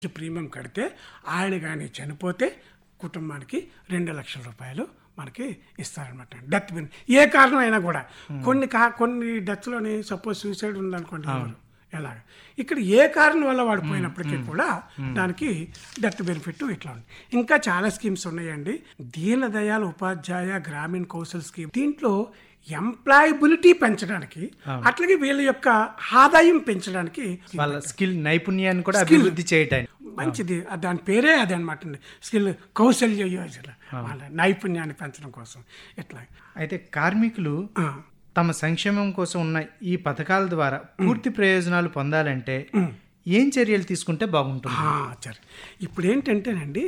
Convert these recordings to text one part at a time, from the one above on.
Premium కడితే ఆయన కానీ చనిపోతే కుటుంబానికి రెండు లక్షల రూపాయలు మనకి ఇస్తారనమాట డెత్ బిన్ ఏ కారణం అయినా కూడా కొన్ని కా కొన్ని డెత్లోని సపోజ్ సూసైడ్ ఉందనుకోండి ఎవరు ఎలాగ ఇక్కడ ఏ కారణం వల్ల వాడు పోయినప్పటికీ కూడా దానికి డెత్ బెనిఫిట్ ఇట్లా ఉంది ఇంకా చాలా స్కీమ్స్ ఉన్నాయండి దీన దయాళ్ ఉపాధ్యాయ గ్రామీణ కౌశల్ స్కీమ్ దీంట్లో ఎంప్లాయబిలిటీ పెంచడానికి అట్లాగే వీళ్ళ యొక్క ఆదాయం పెంచడానికి వాళ్ళ స్కిల్ నైపుణ్యాన్ని కూడా అభివృద్ధి చేయటానికి మంచిది ఆ దాని పేరే అది అనమాట స్కిల్ కౌశల్య యోజన వాళ్ళ నైపుణ్యాన్ని పెంచడం కోసం ఇట్లా అయితే కార్మికులు ఆ, తమ సంక్షేమం కోసం ఉన్న ఈ పథకాల ద్వారా పూర్తి ప్రయోజనాలు పొందాలంటే ఏం చర్యలు తీసుకుంటే బాగుంటుంది ఆ, సరే ఇప్పుడు ఏంటంటేనండి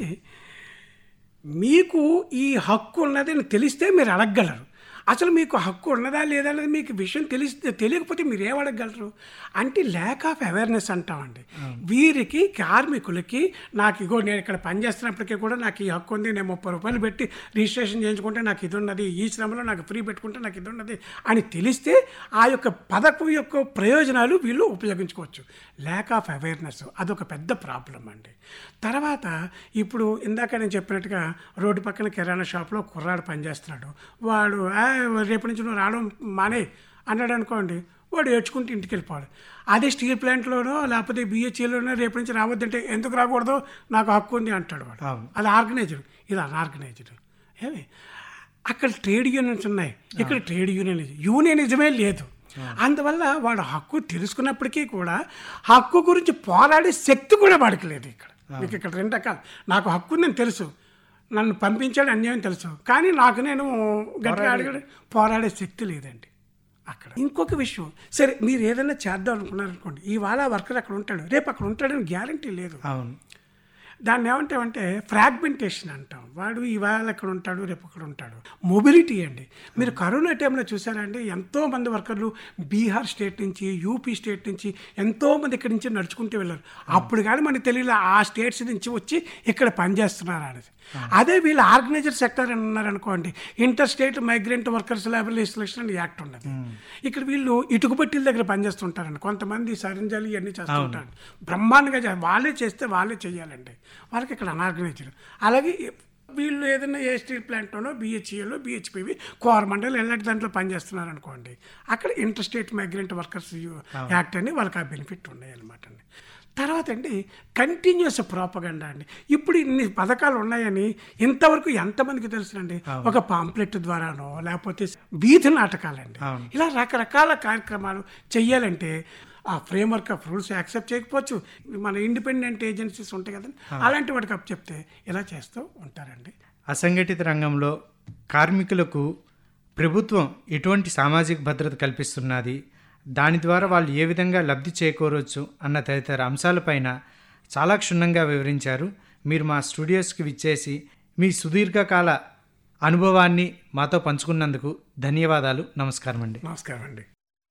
మీకు ఈ హక్కు ఉన్నదని తెలిస్తే మీరు అడగగలరు అసలు మీకు హక్కు ఉన్నదా లేదా అనేది మీకు విషయం తెలిస్తే తెలియకపోతే మీరు ఏం అడగగలరు అంటే ల్యాక్ ఆఫ్ అవేర్నెస్ అంటామండి వీరికి కార్మికులకి నాకు ఇగో నేను ఇక్కడ పనిచేస్తున్నప్పటికీ కూడా నాకు ఈ హక్కు ఉంది నేను ముప్పై రూపాయలు పెట్టి రిజిస్ట్రేషన్ చేయించుకుంటే నాకు ఇది ఉన్నది ఈ శ్రమలో నాకు ఫ్రీ పెట్టుకుంటే నాకు ఇది ఉన్నది అని తెలిస్తే ఆ యొక్క పథకం యొక్క ప్రయోజనాలు వీళ్ళు ఉపయోగించుకోవచ్చు ల్యాక్ ఆఫ్ అవేర్నెస్ అదొక పెద్ద ప్రాబ్లం అండి తర్వాత ఇప్పుడు ఇందాక నేను చెప్పినట్టుగా రోడ్డు పక్కన కిరాణా షాప్లో కుర్రాడు పనిచేస్తున్నాడు వాడు "ఆ, రేపు నుంచి నువ్వు రావడం మానే అన్నాడు అనుకోండి వాడు ఏడ్చుకుంటూ ఇంటికి వెళ్ళిపోవాలి అదే స్టీల్ ప్లాంట్లోనో లేకపోతే బిహెచ్ఏలోనో రేపు నుంచి రావద్దంటే ఎందుకు రాకూడదు నాకు హక్కు ఉంది అంటాడు వాడు అవును. అది ఆర్గనైజ్డ్ ఇది అన్ఆర్గనైజ్డ్ ఏమి అక్కడ ట్రేడ్ యూనియన్స్ ఉన్నాయి ఇక్కడ ట్రేడ్ యూనియన్ యూనియనిజమే లేదు అందువల్ల వాడు హక్కు తెలుసుకున్నప్పటికీ కూడా హక్కు గురించి పోరాడే శక్తి కూడా వాడికి లేదు ఇక్కడ మీకు ఇక్కడ రెండు రకాలు నాకు హక్కు నేను తెలుసు నన్ను పంపించాడు అన్యాయం తెలుసు కానీ నాకు నేను గట్టిగా అడిగాడు పోరాడే శక్తి లేదండి అక్కడ ఇంకొక విషయం సరే మీరు ఏదైనా చేద్దాం అనుకున్నారనుకోండి ఇవాళ వర్కర్ అక్కడ ఉంటాడు రేపు అక్కడ ఉంటాడని గ్యారంటీ లేదు అవును దాన్ని ఏమంటామంటే ఫ్రాగ్మెంటేషన్ అంటాం వాడు ఇవాళ ఎక్కడ ఉంటాడు రేపు అక్కడ ఉంటాడు మొబిలిటీ అండి మీరు కరోనా టైంలో చూసారండి ఎంతో మంది వర్కర్లు బీహార్ స్టేట్ నుంచి యూపీ స్టేట్ నుంచి ఎంతో మంది ఇక్కడి నుంచి నడుచుకుంటూ వెళ్ళారు అప్పుడు కానీ మనకు తెలియదు ఆ స్టేట్స్ నుంచి వచ్చి ఇక్కడ పనిచేస్తున్నారు అనేది అదే వీళ్ళు ఆర్గనైజర్ సెక్టర్ అని ఉన్నారనుకోండి inter state migrant workers labour legislation అని యాక్ట్ ఉన్నది ఇక్కడ వీళ్ళు ఇటుకుపట్టిల దగ్గర పనిచేస్తుంటారండి కొంతమంది సరింజాలు ఇవన్నీ చేస్తుంటారు బ్రహ్మాండంగా చే- వాళ్ళే చేస్తే వాళ్ళే చేయాలండి వాళ్ళకి ఇక్కడ అనార్గనైజ్డ్ అలాగే వీళ్ళు ఏదైనా ఏ స్టీల్ ప్లాంట్లోనో బిహెచ్ఈలో బిహెచ్పివి కోరమండల్ ఎలాంటి దాంట్లో పనిచేస్తున్నారు అనుకోండి అక్కడ inter state migrant workers act అని వాళ్ళకి ఆ బెనిఫిట్ ఉన్నాయి అనమాట అండి తర్వాత అండి కంటిన్యూస్ ప్రాపగండా అండి ఇప్పుడు ఇన్ని పథకాలు ఉన్నాయని ఇంతవరకు ఎంతమందికి తెలుసునండి ఒక పాంప్లెట్ ద్వారానో లేకపోతే వీధి నాటకాలండి అవును. ఇలా రకరకాల కార్యక్రమాలు చెయ్యాలంటే ఆ ఫ్రేమ్వర్క్ ఆఫ్ రూల్స్ యాక్సెప్ట్ చేయకపోవచ్చు మన ఇండిపెండెంట్ ఏజెన్సీస్ ఉంటాయి కదండి అలాంటి వాటికి అప్ చెప్తే ఇలా చేస్తూ ఉంటారండి అసంఘటిత రంగంలో కార్మికులకు ప్రభుత్వం ఎటువంటి సామాజిక భద్రత కల్పిస్తున్నది దాని ద్వారా వాళ్ళు ఏ విధంగా లబ్ధి చేకూరవచ్చు అన్న తదితర అంశాలపైన చాలా క్షుణ్ణంగా వివరించారు మీరు మా స్టూడియోస్కి విచ్చేసి మీ సుదీర్ఘకాల అనుభవాన్ని మాతో పంచుకున్నందుకు ధన్యవాదాలు నమస్కారం అండి నమస్కారం అండి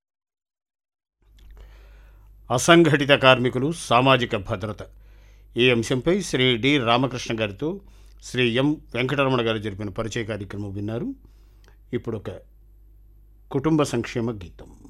అసంఘటిత కార్మికులు సామాజిక భద్రత ఈ అంశంపై శ్రీ డి రామకృష్ణ గారితో శ్రీ ఎం వెంకటరమణ గారు జరిపిన పరిచయ కార్యక్రమం విన్నారు ఇప్పుడు ఒక కుటుంబ సంక్షేమ గీతం